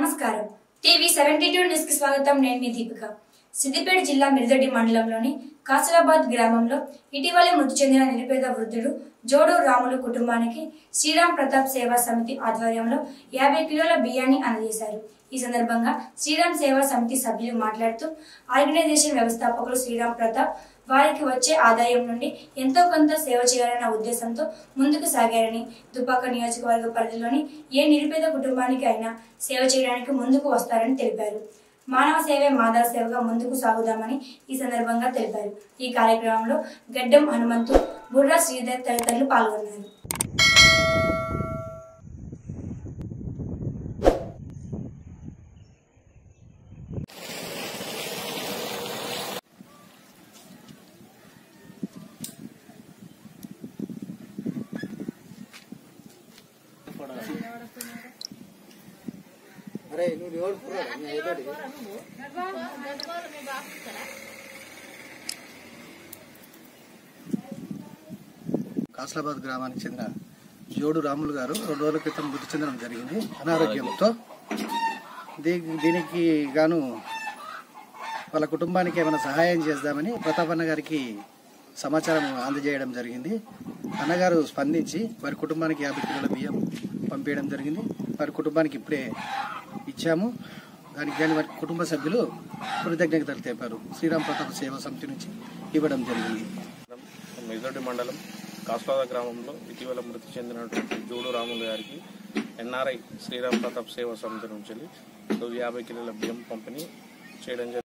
నమస్కారం TV seventy two news కి స్వాగతం నేను మీ దీపిక సిద్దిపేట జిల్లా మిర్దడి మండలంలోని కాసరాబాద్ గ్రామంలో ఇటీవలే మృతి చెందిన నిరుపేద వృద్ధుడు జోడు రాములు కుటుంబానికి శ్రీరామ్ ప్రతాప్ సేవా సమితి ఆధ్వర్యంలో యాభై కిలోల బియ్యాన్ని అందజేశారు ఈ సందర్భంగా శ్రీరామ్ సేవా సమితి సభ్యులు మాట్లాడుతూ ఆర్గనైజేషన్ వ్యవస్థాపకులు శ్రీరామ్ ప్రతాప్ వారికి వచ్చే ఆదాయం నుండి ఎంతో కొంత సేవ చేయాలన్న ఉద్దేశంతో ముందుకు సాగారని దుబ్బాక నియోజకవర్గ పరిధిలోని ఏ నిరుపేద కుటుంబానికి అయినా సేవ చేయడానికి ముందుకు వస్తారని తెలిపారు మానవ సేవే మాధవ సేవగా ముందుకు సాగుదామని ఈ సందర్భంగా తెలిపారు ఈ కార్యక్రమంలో గడ్డం హనుమంతు బుర్రా శ్రీధర్ తదితరులు పాల్గొన్నారు అరే నువ్వు ఎవరు కుర్రాడు? నీ ఎదుటి. కాసలాబాద్ గ్రామానికి చెందిన జోడు రాములు గారు రెండు రోజుల క్రితం మృతి చెందడం జరిగింది అనారోగ్యంతో దీ- దీనికి గాను వాళ్ళ కుటుంబానికి ఏమైనా సహాయం చేద్దామని ప్రతాపన్న గారికి సమాచారం అందజేయడం జరిగింది అన్నగారు స్పందించి వారి కుటుంబానికి యాభై కిలోల బియ్యం పంపించడం జరిగింది వారి కుటుంబానికి ఇప్పుడే ఇచ్చాము దానికి కానీ వారి కుటుంబ సభ్యులు కృతజ్ఞతలు తెలిపారు శ్రీరామ్ ప్రతాప్ సేవా సమితి నుంచి ఇవ్వడం జరిగింది మెదటి మండలం కాస్పాద గ్రామంలో ఇటీవల మృతి చెందినటువంటి జోడు రాములు గారికి ఎన్ఆర్ఐ శ్రీరామ్ ప్రతాప్ సేవా సమితి నుంచి యాభై కిలోల బియ్యం పంపిణీ చేయడం జరిగింది